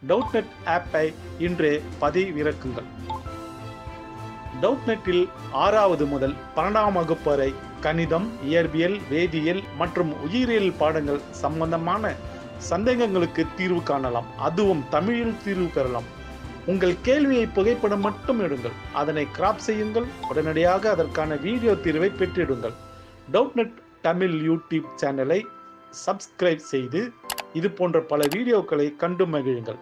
டவுட்நெட் ஆப்பை இன்றே பதிவிறக்குங்கள் டவுட்நெட்டில் ஆறாவது முதல் பன்னெண்டாம் வகுப்பு வரை கணிதம் இயற்பியல் வேதியியல் மற்றும் உயிரியல் பாடங்கள் சம்பந்தமான சந்தேகங்களுக்கு தீர்வு காணலாம் அதுவும் தமிழில் தீர்வு பெறலாம் உங்கள் கேள்வியை புகைப்படம் மட்டும் எடுங்கள் அதனை கிராப் செய்யுங்கள் உடனடியாக அதற்கான வீடியோ தீர்வை பெற்றிடுங்கள் டவுட்நெட் தமிழ் யூடியூப் சேனலை சப்ஸ்கிரைப் செய்து இது போன்ற பல வீடியோக்களை கண்டு மகிழுங்கள்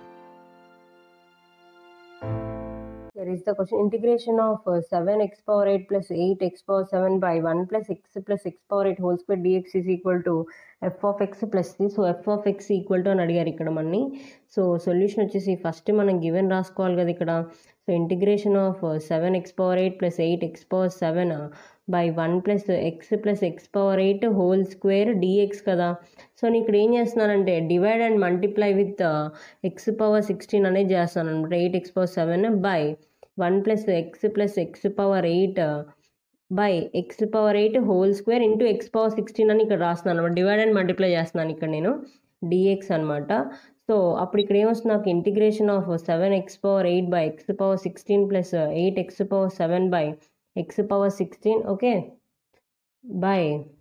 There is the question integration of uh, 7x power 8 plus 8x power 7 by 1 plus x plus x power 8 whole square dx is equal to f of x plus c. So f of x equal to అని అడిగారు ఇక్కడ మనని so solution వచ్చేసి first మనం given రాసుకోవాలి కదా ఇక్కడ so integration of seven x power eight plus eight x power seven by one plus x plus x power eight whole square dx కదా సో నేను ఇక్కడ ఏం చేస్తున్నానంటే divide and multiply with x power sixteen అనేది చేస్తాను అనమాట eight x power seven by one plus x plus x power eight by x power eight whole square into x power sixteen అని ఇక్కడ రాస్తున్నాను అనమాట డివైడ్ అండ్ మల్టిప్లై చేస్తున్నాను ఇక్కడ నేను డిఎక్స్ అనమాట సో అప్పుడు ఇక్కడ ఏమొస్తుంది నాకు integration of seven x power eight by x power sixteen plus eight x power seven by x power sixteen okay by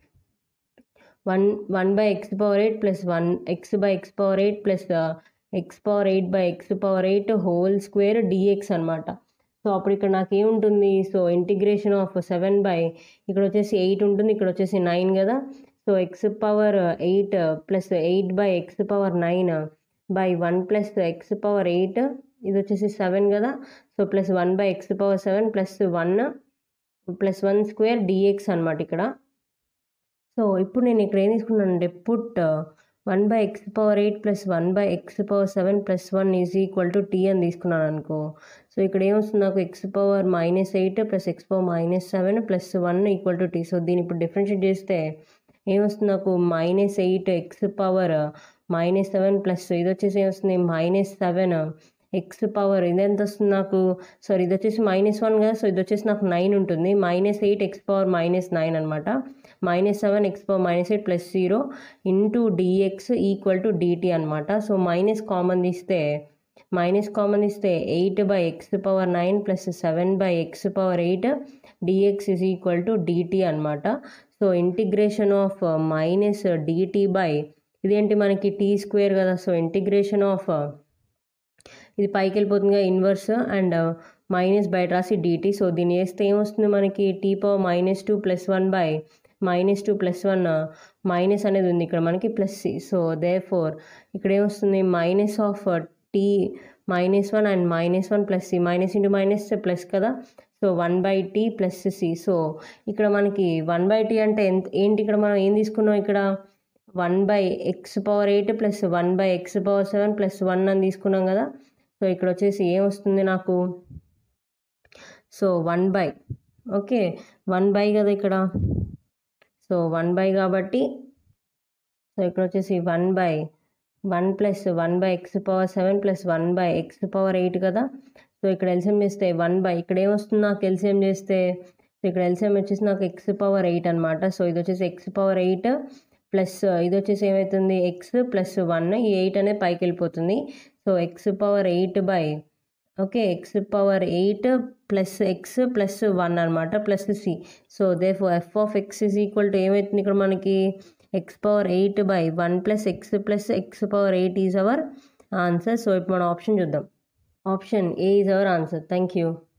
one one by x power eight plus one x by x power eight plus x power eight by x power eight whole square dx అనమాట so అప్పుడు ఇక్కడ నాకు ఏముంటుంది so integration of seven by ఇక్కడ వచ్చేసి eight ఉంటుంది ఇక్కడ వచ్చేసి నైన్ కదా so x power eight plus eight by x power nine by one plus x power eight ఇది వచ్చేసి సెవెన్ కదా so plus one by x power seven plus one plus one square dx అనమాట ఇక్కడ so ఇప్పుడు నేను ఇక్కడ ఏం తీసుకున్నానంటే put one by x power eight plus one by x power seven plus one is equal to t అని తీసుకున్నాను అనుకో సో ఇక్కడ ఏమొస్తుంది నాకు x power minus eight plus x power minus seven plus one equal to t so దీన్ని ఇప్పుడు differentiate చేస్తే ఏమొస్తుంది నాకు minus eight x power minus seven plus ఇది వచ్చేసి ఏమొస్తుంది మైనస్ సెవెన్ ఎక్స్ పవర్ ఇది ఎంత వస్తుంది నాకు సారీ ఇది వచ్చేసి మైనస్ వన్ కదా సో ఇది వచ్చేసి నాకు నైన్ ఉంటుంది minus eight x power minus nine అనమాట minus seven x power minus eight plus zero into dx equal to dt అనమాట సో మైనస్ కామన్ తీస్తే మైనస్ కామన్ ఇస్తే eight by x power nine plus seven by x power eight dx is equal to dt అనమాట so integration of minus dt by ఇదేంటి మనకి t square కదా so integration of ఇది పైకి వెళ్ళిపోతుంది inverse and minus బయట రాసి డిటి సో దీన్ని వేస్తే ఏమొస్తుంది మనకి t power minus two plus one by minus two plus one minus అనేది ఉంది ఇక్కడ మనకి plus C so therefore ఇక్కడ ఏమొస్తుంది minus of t minus one and minus one plus c minus into minus plus కదా so one by t plus C so ఇక్కడ మనకి one by tea అంటే ఎంత ఏంటి ఇక్కడ మనం ఏం తీసుకున్నాం ఇక్కడ one by x power eight plus one by x power seven plus one అని తీసుకున్నాం కదా సో ఇక్కడ వచ్చేసి ఏం వస్తుంది నాకు so one by okay one by కదా ఇక్కడ సో వన్ బై కాబట్టి సో ఇక్కడ వచ్చేసి one by one plus one by x power seven plus one by x power eight కదా సో ఇక్కడ ఎల్సిఎం చేస్తే వన్ బై ఇక్కడ ఏమొస్తుంది నాకు ఎల్సిఎం చేస్తే సో ఇక్కడ ఎల్సిఎం వచ్చేసి నాకు ఎక్స్ పవర్ ఎయిట్ అనమాట సో ఇది వచ్చేసి ఎక్స్ పవర్ ఎయిట్ ప్లస్ ఇది వచ్చేసి ఏమవుతుంది ఎక్స్ ప్లస్ వన్ ఈ ఎయిట్ అనేది పైకి వెళ్ళిపోతుంది so x power eight by okay x power eight plus x plus one అనమాట plus C so the f of x is equal to ఏమవుతుంది ఇక్కడ మనకి x power eight by one plus x plus x power eight is our answer so ఇప్పుడు మనం option చూద్దాం option A is our answer thank you